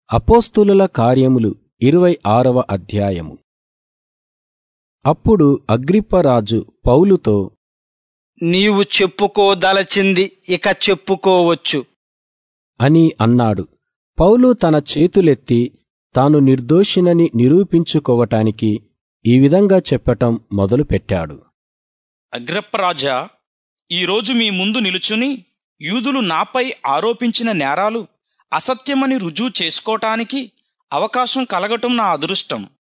అపోస్తులుల కార్యములు ఇరవై ఆరవ అధ్యాయము అప్పుడు అగ్రిప్పరాజు పౌలుతో నీవు చెప్పుకోదలచింది ఇక చెప్పుకోవచ్చు అని అన్నాడు పౌలు తన చేతులెత్తి తాను నిర్దోషినని నిరూపించుకోవటానికి ఈ విధంగా చెప్పటం మొదలుపెట్టాడు అగ్రప్పరాజా ఈరోజు మీ ముందు నిలుచుని యూదులు నాపై ఆరోపించిన నేరాలు అసత్యమని రుజువు చేసుకోటానికి అవకాశం కలగటం నా అదృష్టం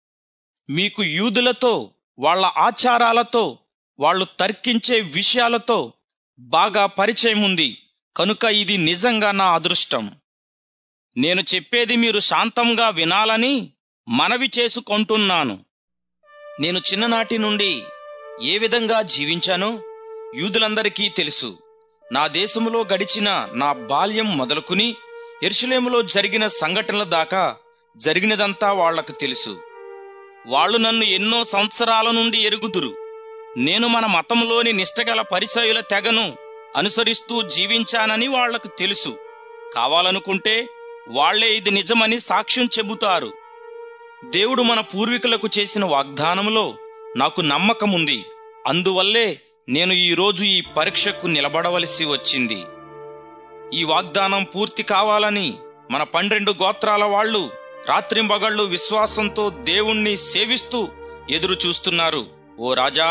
మీకు యూదులతో వాళ్ళ ఆచారాలతో వాళ్ళు తర్కించే విషయాలతో బాగా పరిచయం ఉంది కనుక ఇది నిజంగా నా అదృష్టం నేను చెప్పేది మీరు శాంతంగా వినాలని మనవి చేసుకుంటున్నాను నేను చిన్ననాటి నుండి ఏ విధంగా జీవించానో యూదులందరికీ తెలుసు నా దేశములో గడిచిన నా బాల్యం మొదలుకుని ఎరుషలేములో జరిగిన సంఘటనల దాకా జరిగినదంతా వాళ్లకు తెలుసు వాళ్ళు నన్ను ఎన్నో సంవత్సరాల నుండి ఎరుగుదురు నేను మన మతంలోని నిష్టగల పరిచయుల తెగను అనుసరిస్తూ జీవించానని వాళ్లకు తెలుసు కావాలనుకుంటే వాళ్లే ఇది నిజమని సాక్ష్యం చెబుతారు దేవుడు మన పూర్వీకులకు చేసిన వాగ్దానములో నాకు నమ్మకముంది అందువల్లే నేను ఈరోజు ఈ పరీక్షకు నిలబడవలసి వచ్చింది ఈ వాగ్దానం పూర్తి కావాలని మన పన్నెండు గోత్రాల వాళ్ళు రాత్రింబగళ్ళు విశ్వాసంతో దేవుణ్ణి సేవిస్తూ ఎదురు చూస్తున్నారు ఓ రాజా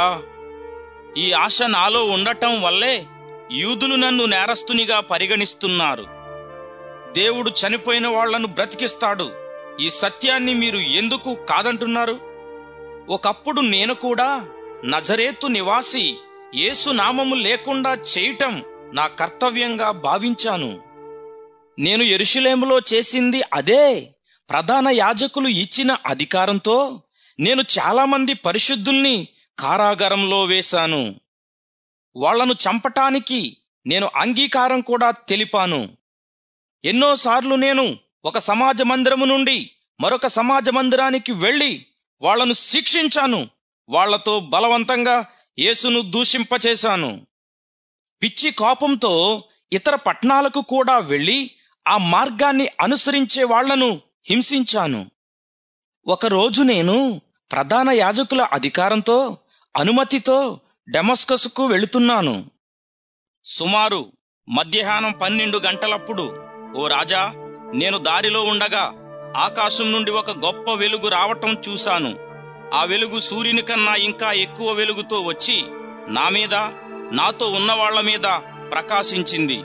ఈ ఆశ నాలో ఉండటం వల్లే యూదులు నన్ను నేరస్తునిగా పరిగణిస్తున్నారు దేవుడు చనిపోయిన వాళ్లను బ్రతికిస్తాడు ఈ సత్యాన్ని మీరు ఎందుకు కాదంటున్నారు ఒకప్పుడు నేను కూడా నజరేతు నివాసి యేసు నామము లేకుండా చేయటం నా కర్తవ్యంగా భావించాను నేను ఎరుషులేములో చేసింది అదే ప్రధాన యాజకులు ఇచ్చిన అధికారంతో నేను చాలామంది పరిశుద్ధుల్ని కారాగారంలో వేశాను వాళ్లను చంపటానికి నేను అంగీకారం కూడా తెలిపాను ఎన్నోసార్లు నేను ఒక సమాజ మందిరము నుండి మరొక సమాజ మందిరానికి వెళ్లి వాళ్లను శిక్షించాను వాళ్లతో బలవంతంగా యేసును దూషింపచేశాను పిచ్చి కోపంతో ఇతర పట్టణాలకు కూడా వెళ్లి ఆ మార్గాన్ని అనుసరించే వాళ్లను హింసించాను ఒకరోజు నేను ప్రధాన యాజకుల అధికారంతో అనుమతితో డెమస్కస్కు వెళుతున్నాను సుమారు మధ్యాహ్నం పన్నెండు గంటలప్పుడు ఓ రాజా నేను దారిలో ఉండగా ఆకాశం నుండి ఒక గొప్ప వెలుగు రావటం చూశాను ఆ వెలుగు సూర్యుని కన్నా ఇంకా ఎక్కువ వెలుగుతో వచ్చి నా మీద నాతో ఉన్నవాళ్ల మీద ప్రకాశించింది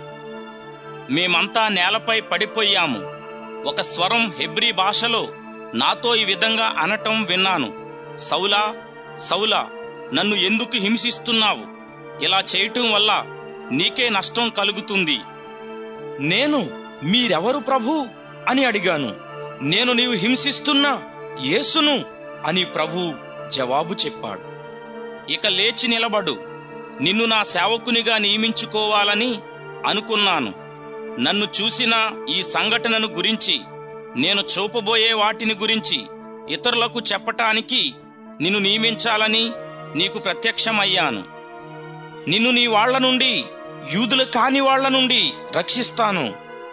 మేమంతా నేలపై పడిపోయాము ఒక స్వరం హెబ్రీ భాషలో నాతో ఈ విధంగా అనటం విన్నాను సౌలా సౌలా నన్ను ఎందుకు హింసిస్తున్నావు ఇలా చేయటం వల్ల నీకే నష్టం కలుగుతుంది నేను మీరెవరు ప్రభు అని అడిగాను నేను నీవు హింసిస్తున్న యేసును అని ప్రభు జవాబు చెప్పాడు ఇక లేచి నిలబడు నిన్ను నా సేవకునిగా నియమించుకోవాలని అనుకున్నాను నన్ను చూసిన ఈ సంఘటనను గురించి నేను చూపబోయే వాటిని గురించి ఇతరులకు చెప్పటానికి నిన్ను నియమించాలని నీకు ప్రత్యక్షమయ్యాను నిన్ను నీ వాళ్ల నుండి యూదులు కాని వాళ్ల నుండి రక్షిస్తాను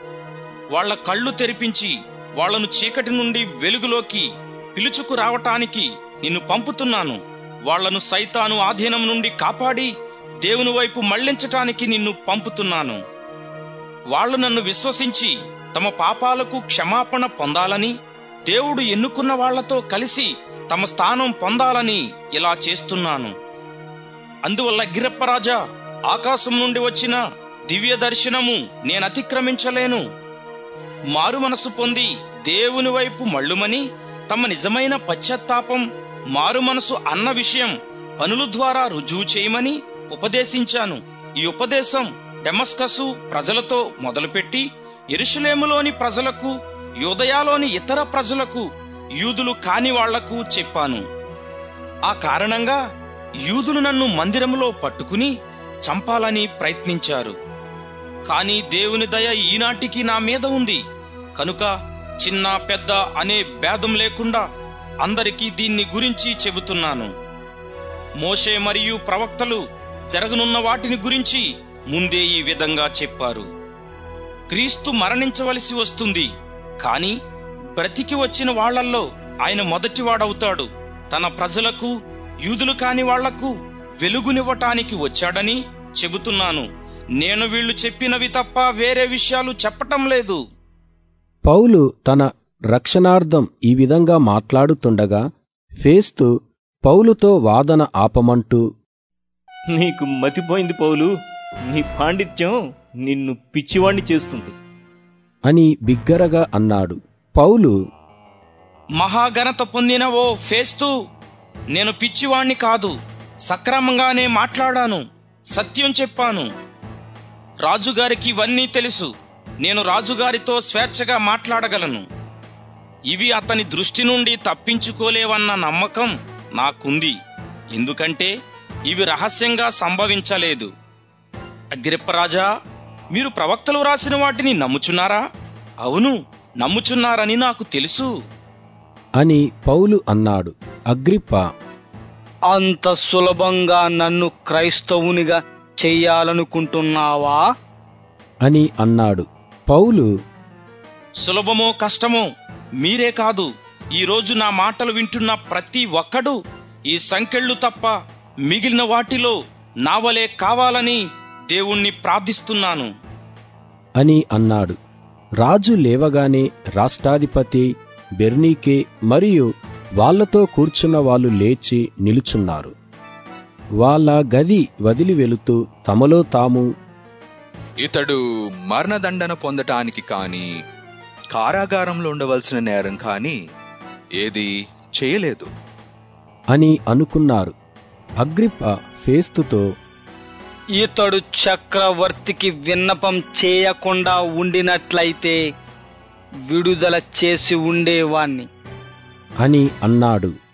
వాళ్ల కళ్ళు తెరిపించి వాళ్లను చీకటి నుండి వెలుగులోకి పిలుచుకు రావటానికి నిన్ను పంపుతున్నాను వాళ్లను సైతాను ఆధీనం నుండి కాపాడి దేవుని వైపు మళ్లించటానికి నిన్ను పంపుతున్నాను వాళ్ళు నన్ను విశ్వసించి తమ పాపాలకు క్షమాపణ పొందాలని దేవుడు ఎన్నుకున్న వాళ్లతో కలిసి తమ స్థానం పొందాలని ఇలా చేస్తున్నాను అందువల్ల గిరప్పరాజా ఆకాశం నుండి వచ్చిన దివ్య దర్శనము నేను అతిక్రమించలేను మారు మనసు పొంది దేవుని వైపు మళ్ళుమని తమ నిజమైన పశ్చాత్తాపం మారు మనసు అన్న విషయం పనుల ద్వారా రుజువు చేయమని ఉపదేశించాను ఈ ఉపదేశం డెమస్కసు ప్రజలతో మొదలుపెట్టి ఎరుషులేములోని ప్రజలకు యూదయాలోని ఇతర ప్రజలకు యూదులు కాని వాళ్లకు చెప్పాను ఆ కారణంగా యూదులు నన్ను మందిరములో పట్టుకుని చంపాలని ప్రయత్నించారు కాని దేవుని దయ ఈనాటికి నా మీద ఉంది కనుక చిన్న పెద్ద అనే భేదం లేకుండా అందరికీ దీన్ని గురించి చెబుతున్నాను మోషే మరియు ప్రవక్తలు జరగనున్న వాటిని గురించి ముందే ఈ విధంగా చెప్పారు క్రీస్తు మరణించవలసి వస్తుంది కాని బ్రతికి వచ్చిన వాళ్ళల్లో ఆయన మొదటివాడవుతాడు తన ప్రజలకు యూదులు కాని వాళ్లకు వెలుగునివ్వటానికి వచ్చాడని చెబుతున్నాను నేను వీళ్ళు చెప్పినవి తప్ప వేరే విషయాలు చెప్పటం లేదు పౌలు తన రక్షణార్థం ఈ విధంగా మాట్లాడుతుండగా ఫేస్తు పౌలుతో వాదన ఆపమంటూ నీకు మతిపోయింది పౌలు నీ పాండిత్యం నిన్ను పిచ్చివాణ్ణి చేస్తుంది అని బిగ్గరగా అన్నాడు పౌలు మహాఘనత పొందిన ఓ ఫేస్తూ నేను పిచ్చివాణ్ణి కాదు సక్రమంగానే మాట్లాడాను సత్యం చెప్పాను రాజుగారికి ఇవన్నీ తెలుసు నేను రాజుగారితో స్వేచ్ఛగా మాట్లాడగలను ఇవి అతని దృష్టి నుండి తప్పించుకోలేవన్న నమ్మకం నాకుంది ఎందుకంటే ఇవి రహస్యంగా సంభవించలేదు అగ్రిప్పరాజా మీరు ప్రవక్తలు రాసిన వాటిని నమ్ముచున్నారా అవును నమ్ముచున్నారని నాకు తెలుసు అని పౌలు అన్నాడు అగ్రిప్ప అంత సులభంగా నన్ను క్రైస్తవునిగా చెయ్యాలనుకుంటున్నావా అని అన్నాడు పౌలు సులభమో కష్టమో మీరే కాదు ఈ రోజు నా మాటలు వింటున్న ప్రతి ఒక్కడు ఈ సంకెళ్ళు తప్ప మిగిలిన వాటిలో నావలే కావాలని దేవుణ్ణి ప్రార్థిస్తున్నాను అని అన్నాడు రాజు లేవగానే రాష్ట్రాధిపతి బెర్నీకే మరియు వాళ్ళతో కూర్చున్న వాళ్ళు లేచి నిలుచున్నారు వాళ్ళ గది వదిలి వెళుతూ తమలో తాము ఇతడు మరణదండన పొందటానికి కాని కారాగారంలో ఉండవలసిన నేరం కాని ఏది చేయలేదు అని అనుకున్నారు అగ్రిప్ప ఫేస్తుతో ఇతడు చక్రవర్తికి విన్నపం చేయకుండా ఉండినట్లయితే విడుదల చేసి ఉండేవాణ్ణి అని అన్నాడు